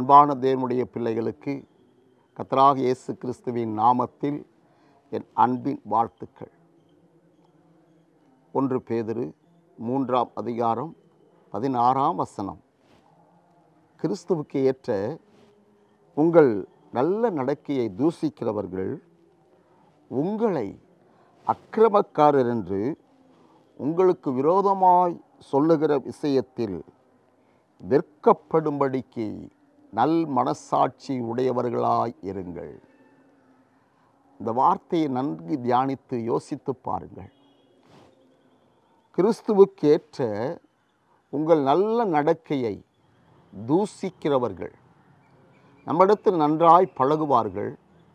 அன்பான தேவனுடைய பிள்ளைகளுக்கு கத்தராக இயேசு கிறிஸ்துவின் நாமத்தில் என் அன்பின் வாழ்த்துக்கள் ஒன்று பேதிரு மூன்றாம் அதிகாரம் பதினாறாம் வசனம் கிறிஸ்துவுக்கு ஏற்ற உங்கள் நல்ல நடக்கையை தூசிக்கிறவர்கள் உங்களை அக்கிரமக்காரர் என்று உங்களுக்கு விரோதமாய் சொல்லுகிற விஷயத்தில் வெட்கப்படும்படிக்கு நல் மனசாட்சி உடையவர்களாய் இருங்கள் இந்த வார்த்தையை நன்கு தியானித்து யோசித்து பாருங்கள் கிறிஸ்துவுக்கேற்ற உங்கள் நல்ல நடக்கையை தூசிக்கிறவர்கள் நம்மிடத்தில் நன்றாய் பழகுவார்கள்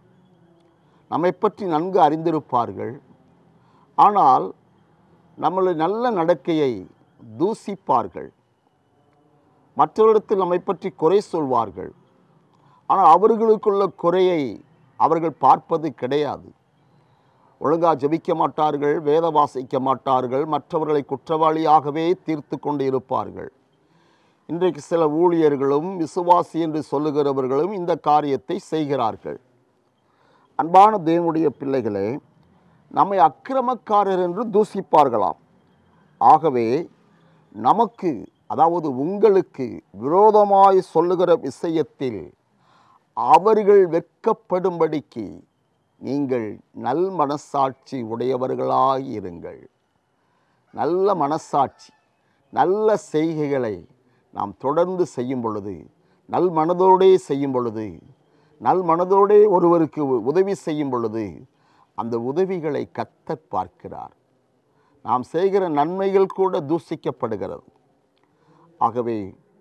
நம்மை பற்றி நன்கு அறிந்திருப்பார்கள் ஆனால் நம்மளுடைய நல்ல நடக்கையை தூசிப்பார்கள் மற்றவரிடத்தில் நம்மை பற்றி குறை சொல்வார்கள் ஆனால் அவர்களுக்குள்ள குறையை அவர்கள் பார்ப்பது கிடையாது ஒழுங்காக ஜெபிக்க மாட்டார்கள் வேத வாசிக்க மாட்டார்கள் மற்றவர்களை குற்றவாளியாகவே தீர்த்து கொண்டு இருப்பார்கள் இன்றைக்கு சில ஊழியர்களும் விசுவாசி என்று சொல்லுகிறவர்களும் இந்த காரியத்தை செய்கிறார்கள் அன்பான தேவனுடைய பிள்ளைகளே நம்மை அக்கிரமக்காரர் என்று தூசிப்பார்களாம் ஆகவே நமக்கு அதாவது உங்களுக்கு விரோதமாய் சொல்லுகிற விஷயத்தில் அவர்கள் வெட்கப்படும்படிக்கு நீங்கள் நல் மனசாட்சி உடையவர்களாய் இருங்கள் நல்ல மனசாட்சி நல்ல செய்கைகளை நாம் தொடர்ந்து செய்யும் பொழுது நல் மனதோடே செய்யும் பொழுது நல் மனதோடே ஒருவருக்கு உதவி செய்யும் பொழுது அந்த உதவிகளை கத்தர் பார்க்கிறார் நாம் செய்கிற நன்மைகள் கூட தூசிக்கப்படுகிறது ஆகவே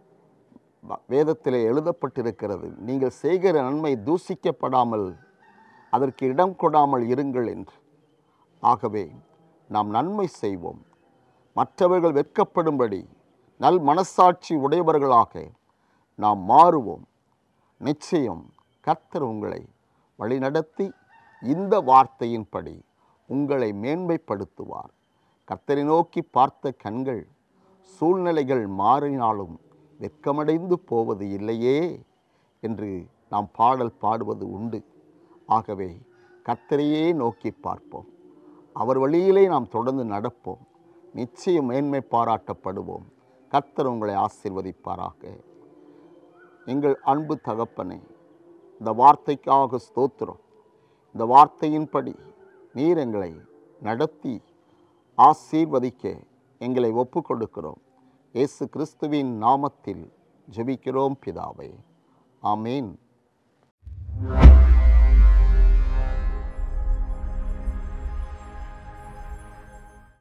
வ- வேதத்திலே எழுதப்பட்டிருக்கிறது நீங்கள் செய்கிற நன்மை தூசிக்கப்படாமல் அதற்கு இடம் கொடாமல் இருங்கள் என்று ஆகவே நாம் நன்மை செய்வோம் மற்றவர்கள் வெட்கப்படும்படி நல் மனசாட்சி உடையவர்களாக நாம் மாறுவோம் நிச்சயம் கர்த்தர் உங்களை வழிநடத்தி இந்த வார்த்தையின்படி உங்களை மேன்மைப்படுத்துவார் கர்த்தரை நோக்கி பார்த்த கண்கள் சூழ்நிலைகள் மாறினாலும் வெட்கமடைந்து போவது இல்லையே என்று நாம் பாடல் பாடுவது உண்டு ஆகவே கர்த்தரையே நோக்கி பார்ப்போம் அவர் வழியிலே நாம் தொடர்ந்து நடப்போம் நிச்சயம் மேன்மை பாராட்டப்படுவோம் கர்த்தர் உங்களை ஆசீர்வதிப்பாராக எங்கள் அன்பு தகப்பனே இந்த வார்த்தைக்காக ஸ்தோத்திரம் இந்த வார்த்தையின்படி நீர் எங்களை நடத்தி ஆசீர்வதிக்க எங்களை ஒப்பு கொடுக்கிறோம் இயேசு கிறிஸ்துவின் நாமத்தில் ஜெபிக்கிறோம் பிதாவே ஆமேன்